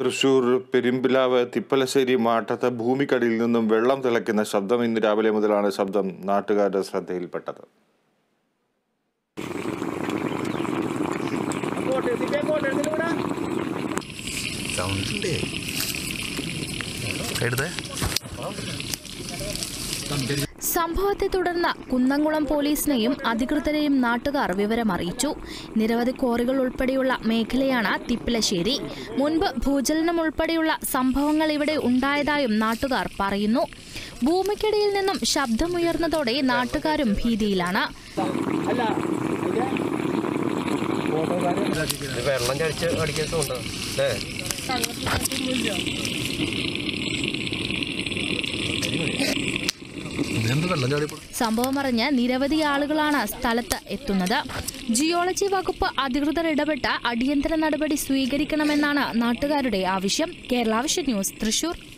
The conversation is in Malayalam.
തൃശൂർ പെരുമ്പിലാവ് തിപ്പലശ്ശേരി മാട്ടത്ത് ഭൂമിക്കടിയിൽ നിന്നും വെള്ളം തിളയ്ക്കുന്ന ശബ്ദം ഇന്ന് രാവിലെ മുതലാണ് ശബ്ദം നാട്ടുകാരുടെ ശ്രദ്ധയിൽപ്പെട്ടത് സൗണ്ട് എടുത്തേ സംഭവത്തെ തുടർന്ന് കുന്നംകുളം പോലീസിനെയും അധികൃതരെയും നാട്ടുകാർ വിവരം അറിയിച്ചു നിരവധി ക്വാറികൾ ഉൾപ്പെടെയുള്ള മേഖലയാണ് തിപ്പിലശ്ശേരി മുൻപ് ഭൂചലനം ഉൾപ്പെടെയുള്ള സംഭവങ്ങൾ ഇവിടെ ഉണ്ടായതായും നാട്ടുകാർ പറയുന്നു ഭൂമിക്കടിയിൽ നിന്നും ശബ്ദമുയർന്നതോടെ നാട്ടുകാരും ഭീതിയിലാണ് വെള്ളം ചടിച്ച് അടിക്കത്തുണ്ടോ അല്ലേ ഇതെന്ത് വെള്ളം ചാടി സംഭവം അറിഞ്ഞ് നിരവധി ആളുകളാണ് സ്ഥലത്ത് എത്തുന്നത് ജിയോളജി വകുപ്പ് അധികൃതർ ഇടപെട്ട് അടിയന്തര നടപടി സ്വീകരിക്കണമെന്നാണ് നാട്ടുകാരുടെ ആവശ്യം കേരള വിഷൻ ന്യൂസ് തൃശൂർ